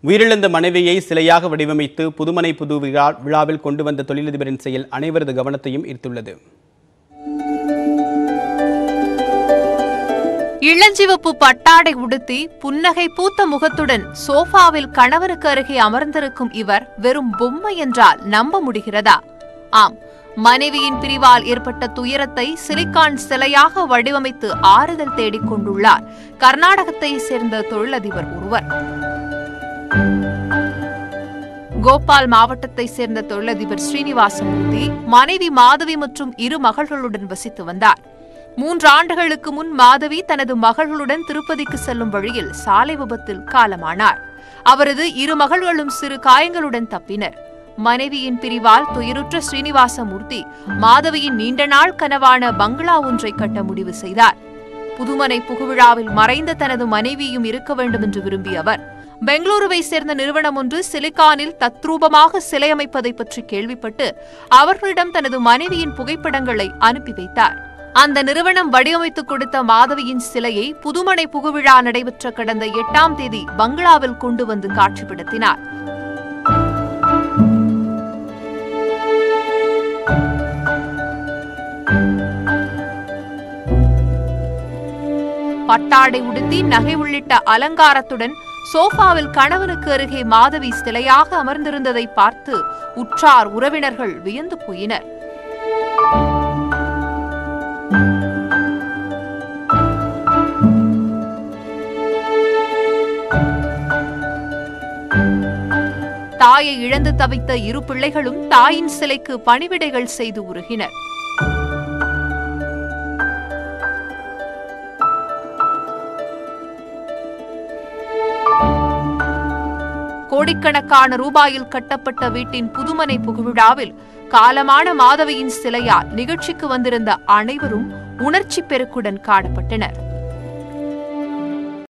உயிரிழந்த மனைவியை சிலையாக வடிவமைத்து புதுமனை புது விழா விழாவில் கொண்டு வந்த தொழிலதிபரின் செயல் அனைவரது கவனத்தையும் ஈர்த்துள்ளது இளஞ்சிவப்பு பட்டாடை உடுத்தி புன்னகை பூத்த முகத்துடன் சோஃபாவில் கணவருக்கு அருகே அமர்ந்திருக்கும் இவர் வெறும் பொம்மை என்றால் நம்ப முடிகிறதா ஆம் மனைவியின் பிரிவால் ஏற்பட்ட துயரத்தை சிலிக்கான் சிலையாக வடிவமைத்து ஆறுதல் தேடிக் கொண்டுள்ளார் கர்நாடகத்தை சேர்ந்த தொழிலதிபர் ஒருவர் கோபால் மாவட்டத்தை சேர்ந்த தொழிலதிபர் ஸ்ரீனிவாசமூர்த்தி மனைவி மாதவி மற்றும் இரு மகள்களுடன் வசித்து வந்தார் மூன்று ஆண்டுகளுக்கு முன் மாதவி தனது மகள்களுடன் திருப்பதிக்கு செல்லும் வழியில் சாலை விபத்தில் காலமானார் அவரது இரு மகள்களும் சிறு காயங்களுடன் தப்பினர் மனைவியின் பிரிவால் துயருற்ற ஸ்ரீனிவாசமூர்த்தி மாதவியின் நீண்ட நாள் கனவான பங்களா ஒன்றை கட்ட முடிவு செய்தார் புதுமனை புகுவிழாவில் மறைந்த தனது மனைவியும் இருக்க வேண்டும் என்று விரும்பிய அவர் பெங்களூருவை சேர்ந்த நிறுவனம் ஒன்று சிலிக்கானில் தத்ரூபமாக சிலை அமைப்பதை பற்றி கேள்விப்பட்டு அவர்களிடம் தனது மனைவியின் புகைப்படங்களை அனுப்பி வைத்தார் அந்த நிறுவனம் வடிவமைத்துக் கொடுத்த மாதவியின் சிலையை புதுமனை புகுவிழா நடைபெற்ற கடந்த எட்டாம் தேதி பங்களாவில் கொண்டு வந்து காட்சிப்படுத்தினார் பட்டாடை உடுத்தி நகை உள்ளிட்ட அலங்காரத்துடன் சோஃபாவில் கணவனுக்கு அருகே மாதவி சிலையாக அமர்ந்திருந்ததை பார்த்து உற்றார் உறவினர்கள் வியந்து போயினர் தாயை இழந்து தவித்த இரு பிள்ளைகளும் தாயின் சிலைக்கு பணிவிடைகள் செய்து உருகினர் கோடிக்கணக்கான ரூபாயில் கட்டப்பட்ட வீட்டின் புதுமனை புகுவிழாவில் காலமான மாதவியின் சிலையால் நிகழ்ச்சிக்கு வந்திருந்த அனைவரும் உணர்ச்சி பெருக்குடன் காணப்பட்டனர்